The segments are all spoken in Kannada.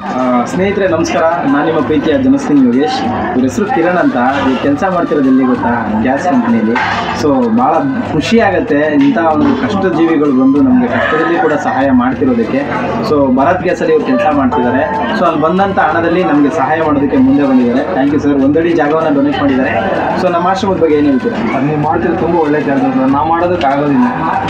ಆ, ಸ್ನೇಹಿತರೆ ನಮಸ್ಕಾರ ನಾನು ನಿಮ್ಮ ಪ್ರೀತಿಯ ಜನಸ್ನೇಹಿ ಯೋಗೇಶ್ ಇವ್ರ ಹೆಸರು ಕಿರಣ್ ಅಂತ ಈ ಕೆಲಸ ಮಾಡ್ತಿರೋದು ಎಲ್ಲಿ ಗೊತ್ತಾ ಗ್ಯಾಸ್ ಕಂಪ್ನಿಯಲ್ಲಿ ಸೊ ಭಾಳ ಖುಷಿ ಆಗುತ್ತೆ ಇಂಥ ಒಂದು ಕಷ್ಟ ಜೀವಿಗಳು ಬಂದು ನಮಗೆ ಕಷ್ಟದಲ್ಲಿ ಕೂಡ ಸಹಾಯ ಮಾಡ್ತಿರೋದಕ್ಕೆ ಸೊ ಭಾರತ್ ಗ್ಯಾಸಲ್ಲಿ ಇವ್ರು ಕೆಲಸ ಮಾಡ್ತಿದ್ದಾರೆ ಸೊ ಅಲ್ಲಿ ಬಂದಂಥ ಹಣದಲ್ಲಿ ನಮಗೆ ಸಹಾಯ ಮಾಡೋದಕ್ಕೆ ಮುಂದೆ ಬಂದಿದ್ದಾರೆ ಥ್ಯಾಂಕ್ ಯು ಸರ್ ಒಂದಡಿ ಜಾಗವನ್ನು ಡೊನೇಟ್ ಮಾಡಿದ್ದಾರೆ ಸೊ ನಮ್ಮ ಆಶ್ರಮದ ಬಗ್ಗೆ ಏನು ಹೇಳ್ತೀರಾ ಅದು ನೀವು ಮಾಡ್ತಿರೋದು ತುಂಬ ಒಳ್ಳೆ ಕೆಲಸ ನಾವು ಮಾಡೋದಕ್ಕೆ ಆಗೋದಿಲ್ಲ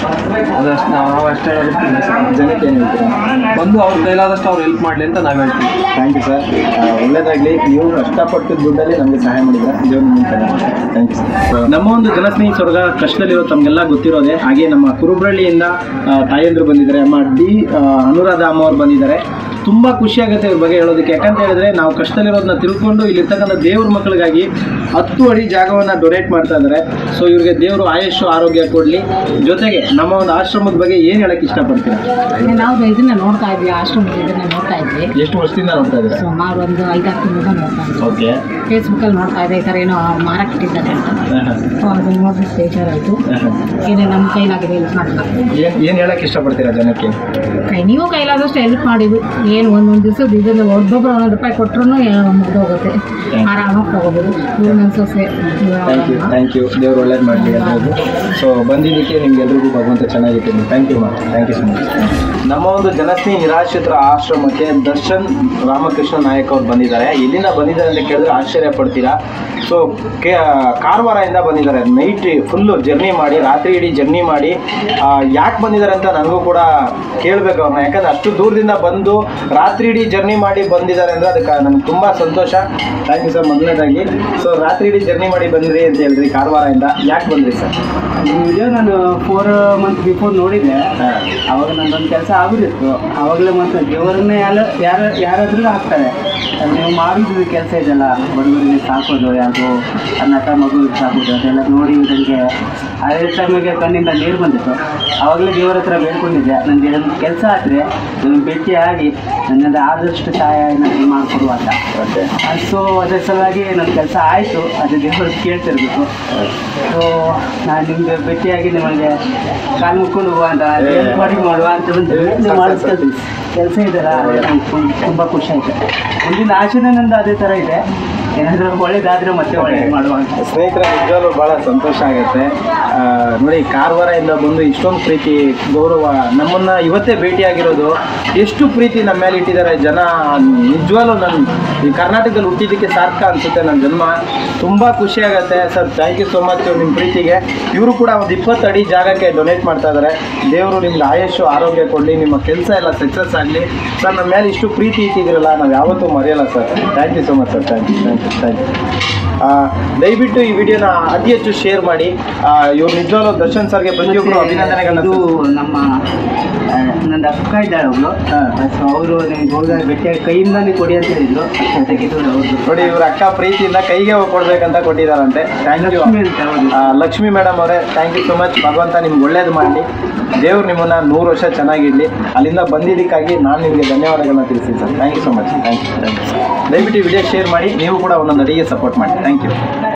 ಅದಷ್ಟು ನಾವು ನಾವು ಅಷ್ಟೇ ಹೇಳೋದಕ್ಕೆ ಜನಕ್ಕೆ ಏನು ಹೇಳ್ತೀರಾ ಬಂದು ಅವ್ರ ಕೈಲಾದಷ್ಟು ಅವ್ರು ಹೆಲ್ಪ್ ಮಾಡಲಿ ಅಂತ ನಾವು ಹೇಳ್ತೀವಿ ಥ್ಯಾಂಕ್ ಯು ಸರ್ ಒಳ್ಳೇದಾಗಲಿ ನೀವು ಕಷ್ಟಪಟ್ಟು ದುಡ್ಡಲ್ಲಿ ನಮಗೆ ಸಹಾಯ ಮಾಡಿದ್ರೆ ದೇವ್ರು ನಿಮ್ಮ ಥ್ಯಾಂಕ್ ಯು ಸರ್ ನಮ್ಮ ಒಂದು ಜನಸ್ನೇಹಿ ಸ್ವರ್ಗ ಕಷ್ಟದಲ್ಲಿರೋ ತಮಗೆಲ್ಲ ಗೊತ್ತಿರೋದೆ ಹಾಗೆ ನಮ್ಮ ಕುರುಬ್ರಳ್ಳಿಯಿಂದ ಆ, ತಾಯಂದ್ರು ಬಂದಿದ್ದಾರೆ ಅಮ್ಮ ಡಿ ಆ, ಅನುರಾಧ ಅಮ್ಮ ಅವ್ರು ಬಂದಿದ್ದಾರೆ ತುಂಬ ಖುಷಿ ಆಗುತ್ತೆ ಇವ್ರ ಬಗ್ಗೆ ಹೇಳೋದಕ್ಕೆ ಯಾಕಂತ ಹೇಳಿದ್ರೆ ನಾವು ಕಷ್ಟದಲ್ಲಿರೋದನ್ನ ತಿಳ್ಕೊಂಡು ಇಲ್ಲಿರ್ತಕ್ಕಂಥ ದೇವ್ರ ಮಕ್ಕಳಿಗಾಗಿ ಹತ್ತು ಅಡಿ ಜಾಗವನ್ನು ಡೊನೇಟ್ ಮಾಡ್ತಾ ಇದ್ದಾರೆ ಸೊ ಇವ್ರಿಗೆ ದೇವರು ಆಯುಷ್ ಆರೋಗ್ಯ ಕೊಡಲಿ ಜೊತೆಗೆ ನಮ್ಮ ಒಂದು ಆಶ್ರಮದ ಬಗ್ಗೆ ಏನು ಹೇಳಕ್ಕೆ ಇಷ್ಟಪಡ್ತೀರಾ ನಾವು ಇದನ್ನ ನೋಡ್ತಾ ಇದ್ವಿ ಆಶ್ರಮದ ಇದನ್ನ ನೋಡ್ತಾ ಇದ್ವಿ ಎಷ್ಟು ವರ್ಷದಿಂದ ನೋಡ್ತಾ ಇದ್ದೀರಾ ಸುಮಾರು ಒಂದು ಐದಾರು ತಿಂಗಳಿಂದ ನೋಡ್ತಾ ಇದ್ವಿ ಓಕೆ ಫೇಸ್ಬುಕ್ಕಲ್ಲಿ ನೋಡ್ತಾ ಇದ್ದೆ ಈ ಥರ ಏನೋ ಮಾರಕ್ಕೆ ಇಟ್ಟಿದ್ದಾರೆ ಅಂತ ಸೊ ಅದನ್ನ ನೋಡಿದ್ರೆ ಬೇಜಾರಾಯಿತು ಏನೇ ನಮ್ಮ ಕೈಲಾಗಿದೆ ಹೆಲ್ಪ್ ಮಾಡಲ್ಲ ಏನ್ ಏನ್ ಹೇಳಕ್ ಇಷ್ಟಪಡ್ತೀರಾ ಜನಕ್ಕೆ ಕೈ ನೀವು ಕೈಲಾದಷ್ಟು ಹೆಲ್ಪ್ ಮಾಡಿದ್ವಿ ಏನು ಒಂದೊಂದು ದಿವಸದ ಇದನ್ನು ಒಬ್ಬೊಬ್ರು ಒಂದೊಂದು ರೂಪಾಯಿ ಕೊಟ್ಟರು ಮುಗ್ದೋಗುತ್ತೆ ಆರಾಮಾಗಿ ತಗೋಬೋದು ಇವ್ರು ನನ್ನ ಸೊಸೆ ಥ್ಯಾಂಕ್ ಯು ಥ್ಯಾಂಕ್ ಯು ದೇವ್ರು ಒಳ್ಳೇದು ಮಾಡಲಿ ಎಲ್ಲರಿಗೂ ಸೊ ಬಂದಿದ್ದಕ್ಕೆ ನಿಮ್ಗೆ ಎಲ್ರಿಗೂ ಭಗವಂತ ಚೆನ್ನಾಗಿತ್ತು thank you ma'am thank you so much ನಮ್ಮ ಒಂದು ಜನಸ್ನೇಹಿ ನಿರಾಶ್ರಿತರ ಆಶ್ರಮಕ್ಕೆ ದರ್ಶನ್ ರಾಮಕೃಷ್ಣ ನಾಯಕ್ ಅವ್ರು ಬಂದಿದ್ದಾರೆ ಎಲ್ಲಿಂದ ಬಂದಿದ್ದಾರೆ ಅಂತ ಕೇಳಿದ್ರೆ ಆಶ್ಚರ್ಯ ಪಡ್ತೀರಾ ಸೊ ಕೆ ಕಾರವಾರದಿಂದ ಬಂದಿದ್ದಾರೆ ನೈಟ್ ಫುಲ್ಲು ಜರ್ನಿ ಮಾಡಿ ರಾತ್ರಿ ಇಡೀ ಜರ್ನಿ ಮಾಡಿ ಯಾಕೆ ಬಂದಿದ್ದಾರೆ ಅಂತ ನನಗೂ ಕೂಡ ಕೇಳಬೇಕು ಅವ್ರನ್ನ ಯಾಕಂದ್ರೆ ಅಷ್ಟು ದೂರದಿಂದ ಬಂದು ರಾತ್ರಿ ಇಡೀ ಜರ್ನಿ ಮಾಡಿ ಬಂದಿದ್ದಾರೆ ಅಂದರೆ ಅದಕ್ಕೆ ನನಗೆ ತುಂಬ ಸಂತೋಷ ಥ್ಯಾಂಕ್ ಯು ಸರ್ ಮೊದಲನೇದಾಗಿ ಸೊ ರಾತ್ರಿ ಇಡೀ ಜರ್ನಿ ಮಾಡಿ ಬಂದ್ರಿ ಅಂತ ಹೇಳಿದ್ರಿ ಕಾರವಾರದಿಂದ ಯಾಕೆ ಬಂದ್ರಿ ಸರ್ ವಿಡಿಯೋ ನಾನು ಫೋರ್ ಮಂತ್ ಬಿಫೋರ್ ನೋಡಿದ್ದೆ ಅವಾಗ ನಂದೊಂದು ಕೆಲಸ ಆಗೋದಿತ್ತು ಆವಾಗಲೇ ಮತ್ತೆ ದೇವರನ್ನೇ ಯಾರು ಯಾರು ಯಾರಾದ್ರೂ ಹಾಕ್ತಾರೆ ಅದು ನೀವು ಮಾಡಿದ್ದು ಕೆಲಸ ಇದೆಲ್ಲ ಬಡವರಿಗೆ ಸಾಕೋದು ಯಾರಿಗೂ ನಟ ಮಗುವಿಗೆ ಸಾಕೋದು ಅದೆಲ್ಲ ನೋಡಿ ನನಗೆ ಅದೇ ಟೈಮಿಗೆ ಕಣ್ಣಿಂದ ನೀರು ಬಂದಿತ್ತು ಆವಾಗಲೇ ದೇವರ ಹತ್ರ ಬೇಡ್ಕೊಂಡಿದ್ದೆ ನನಗೆ ಒಂದು ಕೆಲಸ ಆದರೆ ನನ್ನ ಭೇಟಿಯಾಗಿ ನನ್ನಿಂದ ಆದಷ್ಟು ಸಹಾಯ ನನಗೆ ಮಾಡಿಕೊಡುವ ಅಂತ ಓಕೆ ಸೊ ಅದ್ರ ಸಲುವಾಗಿ ನನ್ನ ಕೆಲಸ ಆಯಿತು ಅದು ದೇವರು ಕೇಳ್ತಿರ್ಬೇಕು ಸೊ ನಾನು ನಿಮ್ಗೆ ಭೇಟಿಯಾಗಿ ನಿಮಗೆ ಕಾಲು ಮುಕ್ಕೊಂಡು ಹೋಗುವ ಅಂತ help ಮಾಡಿ ಮಾಡುವ ಅಂತ ಒಂದು ನೀವು ಮಾಡಿಸ್ಕೊಳ್ತೀವಿ ಕೆಲಸ ಇದೆಲ್ಲ ತುಂಬ ಖುಷಿ ಆಯಿತು ಮುಂದಿನ ಆಶೆನೇ ನಂದು ಅದೇ ಥರ ಇದೆ ಏನಾದರೂ ಒಳ್ಳೇದಾದರೆ ಮತ್ತೆ ಒಳ್ಳೇದು ಮಾಡುವ ಅಂತ ಸ್ನೇಹಿತರ ನಿಜವಾಗ್ಲೂ ಭಾಳ ಸಂತೋಷ ಆಗುತ್ತೆ ಆ, ನೋಡಿ ಕಾರವಾರದಿಂದ ಬಂದು ಇಷ್ಟೊಂದು ಪ್ರೀತಿ ಗೌರವ ನಮ್ಮನ್ನ ಇವತ್ತೇ ಭೇಟಿಯಾಗಿರೋದು ಎಷ್ಟು ಪ್ರೀತಿ ನಮ್ಮ ಮೇಲೆ ಇಟ್ಟಿದ್ದಾರೆ ಜನ ನಿಜವಾಗ್ಲೂ ನನ್ನ ಈ ಕರ್ನಾಟಕದಲ್ಲಿ ಹುಟ್ಟಿದ್ದಕ್ಕೆ ಸಾರ್ಥಕ ಅನಿಸುತ್ತೆ ನನ್ನ ಜನ್ಮ ತುಂಬ ಖುಷಿ ಆಗುತ್ತೆ sir thank you so much ನಿಮ್ಮ ಪ್ರೀತಿಗೆ ಇವರು ಕೂಡ ಒಂದು ಇಪ್ಪತ್ತು ಅಡಿ ಜಾಗಕ್ಕೆ ಡೊನೇಟ್ ಮಾಡ್ತಾ ಇದ್ದಾರೆ ದೇವರು ನಿಮ್ಗೆ ಆಯುಷು ಆರೋಗ್ಯ ಕೊಡಲಿ ನಿಮ್ಮ ಕೆಲಸ ಎಲ್ಲ ಸಕ್ಸಸ್ ಆಗಲಿ ಸರ್ ನಮ್ಮ ಮೇಲೆ ಇಷ್ಟು ಪ್ರೀತಿ ಇಟ್ಟಿದ್ದೀರಲ್ಲ ನಾವು ಯಾವತ್ತೂ ಮರೆಯಲ್ಲ sir thank you so much sir thank you thank you thank you ಆ, ದಯವಿಟ್ಟು ಈ ವಿಡಿಯೋನ ಅತಿ ಹೆಚ್ಚು ಶೇರ್ ಮಾಡಿ ಆ, ಇವ್ರು ನಿಜವಾಗ್ಲೂ ದರ್ಶನ್ ಸರ್ಗೆ ಪ್ರತಿಯೊಬ್ಬರು ಅಭಿನಂದನೆಗಳನ್ನ ಇದು ನಮ್ಮ ಆ, ನನ್ನ ಅಕ್ಕ ಇದ್ದಾಳೆ ಅವಳು ಸೊ ಅವರು ನಿಮ್ಗೆ ಹೋದಾಗ ಭೇಟಿಯಾಗಿ ಕೈಯಿಂದಾನೇ ಕೊಡಿ ಅಂತ ಹೇಳಿದ್ರು ತೆಗೆದು ಅವ್ರದ್ದು ನೋಡಿ ಇವ್ರ ಅಕ್ಕ ಪ್ರೀತಿಯಿಂದ ಕೈಗೆ ಕೊಡ್ಬೇಕಂತ ಕೊಟ್ಟಿದ್ದಾರಂತೆ ಥ್ಯಾಂಕ್ ಯು ಲಕ್ಷ್ಮಿ ಅಂತ ಅವ್ರದ್ದು. ಲಕ್ಷ್ಮಿ ಮೇಡಮ್ ಅವರೇ ಥ್ಯಾಂಕ್ ಯು ಸೊ ಮಚ್ ಭಗವಂತ ನಿಮ್ಗೆ ಒಳ್ಳೇದು ಮಾಡಲಿ ದೇವ್ರು ನಿಮ್ಮನ್ನ ನೂರು ವರ್ಷ ಚೆನ್ನಾಗಿಡ್ಲಿ ಅಲ್ಲಿಂದ ಬಂದಿದ್ದಕ್ಕಾಗಿ ನಾನು ನಿಮಗೆ ಧನ್ಯವಾದಗಳನ್ನ ತಿಳಿಸ್ತೀನಿ sir thank you so much thank you thank you ದಯವಿಟ್ಟು ವಿಡಿಯೋ ಶೇರ್ ಮಾಡಿ ನೀವು ಕೂಡ ಒಂದೊಂದು ಅಡಿಗೆ ಸಪೋರ್ಟ್ ಮಾಡಿ ಥ್ಯಾಂಕ್ ಯು